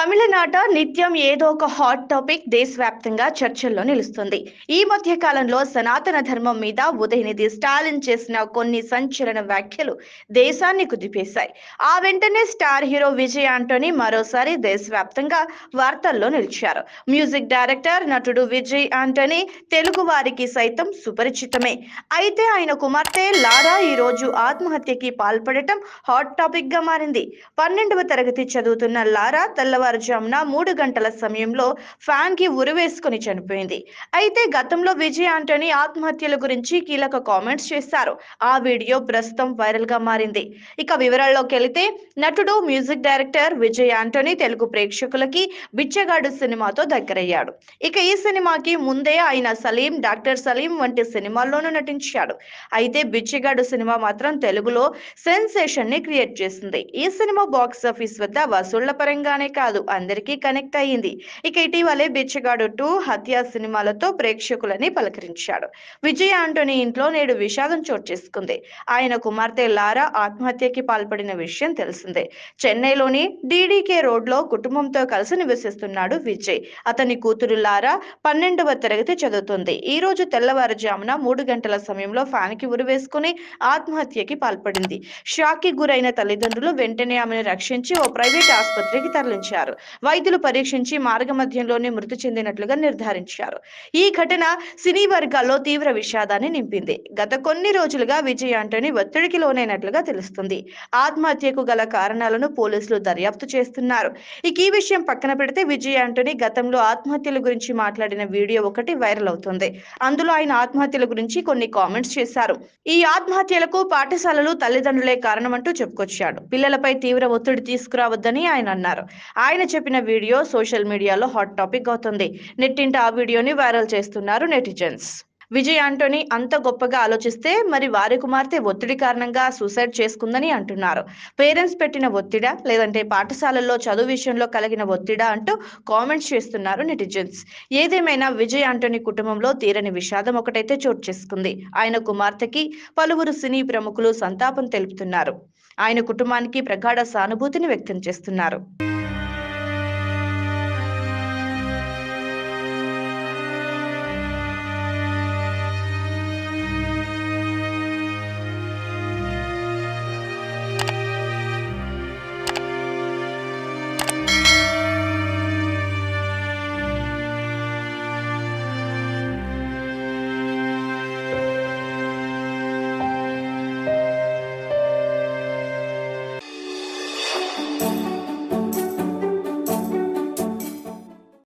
తమిళనాట నిత్యం ఏదో ఒక హాట్ టాపిక్ దేశవ్యాప్తంగా చర్చల్లో నిలుస్తుంది ఈ మధ్య కాలంలో సనాతన ధర్మం మీద ఉదయనిధి స్టాలిన్ చేసిన కొన్ని సంచలన వ్యాఖ్యలు దేశాన్ని కుదిపేశాయి ఆ వెంటనే స్టార్ హీరో విజయ్ ఆంటోనీ మరోసారి దేశవ్యాప్తంగా వార్తల్లో నిలిచారు మ్యూజిక్ డైరెక్టర్ నటుడు విజయ్ ఆంటోనీ తెలుగు వారికి సైతం సుపరిచితమే అయితే ఆయన కుమార్తె లారా ఈ రోజు ఆత్మహత్యకి పాల్పడటం హాట్ టాపిక్ గా మారింది పన్నెండవ తరగతి చదువుతున్న లారా తెల్లవారుజామున మూడు గంటల సమయంలో ఫ్యాన్ కి ఉరివేసుకుని చనిపోయింది అయితే గతంలో విజయ్ ఆంటోనీ ఆత్మహత్యల గురించి కీలక కామెంట్స్ చేశారు ఆ వీడియో ప్రస్తుతం వైరల్ గా మారింది ఇక వివరాల్లోకి వెళితే నటుడు మ్యూజిక్ డైరెక్టర్ విజయ్ ఆంటోనీ తెలుగు ప్రేక్షకులకి బిచ్చగాడు సినిమాతో దగ్గరయ్యాడు ఇక ఈ సినిమాకి ముందే ఆయన సలీం డాక్టర్ సలీం వంటి సినిమాల్లోనూ నటించాడు అయితే బిచ్చగాడు సినిమా మాత్రం తెలుగులో సెన్సేషన్ ని క్రియేట్ చేసింది ఈ సినిమా బాక్స్ ఆఫీస్ వద్ద వసూళ్ల పరంగానే కాదు అందరికీ కనెక్ట్ అయ్యింది ఇక ఇటీవలే బిచ్చగాడు టూ హత్య సినిమాలతో ప్రేక్షకులని పలకరించాడు విజయ్ ఆంటోనీ ఇంట్లో నేడు విషాదం చోటు చేసుకుంది ఆయన కుమార్తె లారా ఆత్మహత్యకి పాల్పడిన విషయం తెలిసిందే చెన్నైలోని డీడీకే రోడ్ లో కుటుంబంతో కలిసి నివసిస్తున్నాడు విజయ్ అతని కూతురు లారా పన్నెండవ తరగతి చదువుతుంది ఈ రోజు తెల్లవారుజామున మూడు గంటల సమయంలో ఫ్యాన్ కి ఉరివేసుకుని ఆత్మహత్యకి పాల్పడింది షాక్ కి గురైన తల్లిదండ్రులు వెంటనే ఆమెను రక్షించి ఓ ప్రైవేట్ ఆసుపత్రికి తరలించారు వైద్యులు పరీక్షించి మార్గమధ్యంలోనే మృతి చెందినట్లుగా నిర్ధారించారు ఈ ఘటన సినీ వర్గాల్లో తీవ్ర విషాదాన్ని నింపింది గత కొన్ని రోజులుగా విజయ్ ఆంటోనీ ఒత్తిడికి లోనైనట్లుగా తెలుస్తుంది ఆత్మహత్యకు గల కారణాలను పోలీసులు దర్యాప్తు చేస్తున్నారు ఇక ఈ విషయం పక్కన పెడితే విజయ్ ఆంటోనీ గతంలో ఆత్మహత్యల గురించి మాట్లాడిన వీడియో ఒకటి వైరల్ అవుతుంది అందులో ఆయన ఆత్మహత్యల గురించి కొన్ని కామెంట్స్ చేశారు ఈ ఆత్మహత్యలకు పాఠశాలలు తల్లిదండ్రులే కారణమంటూ చెప్పుకొచ్చాడు పిల్లలపై తీవ్ర ఒత్తిడి తీసుకురావద్దని ఆయన అన్నారు ఆయన చెప్పిన వీడియో సోషల్ మీడియాలో హాట్ టాపిక్ అవుతుంది నెట్టింట ఆ వీడియోని వైరల్ చేస్తున్నారు నెటిజన్స్ విజయ్ ఆంటోనీ అంత గొప్పగా ఆలోచిస్తే మరి వారి కుమార్తె ఒత్తిడి కారణంగా సూసైడ్ చేసుకుందని అంటున్నారు పేరెంట్స్ పెట్టిన ఒత్తిడా లేదంటే పాఠశాలల్లో చదువు విషయంలో కలిగిన ఒత్తిడా అంటూ కామెంట్స్ చేస్తున్నారు నెటిజన్స్ ఏదేమైనా విజయ్ ఆంటోనీ కుటుంబంలో తీరని విషాదం ఒకటైతే చోటు చేసుకుంది ఆయన కుమార్తెకి పలువురు సినీ ప్రముఖులు సంతాపం తెలుపుతున్నారు ఆయన కుటుంబానికి ప్రగాఢ సానుభూతిని వ్యక్తం చేస్తున్నారు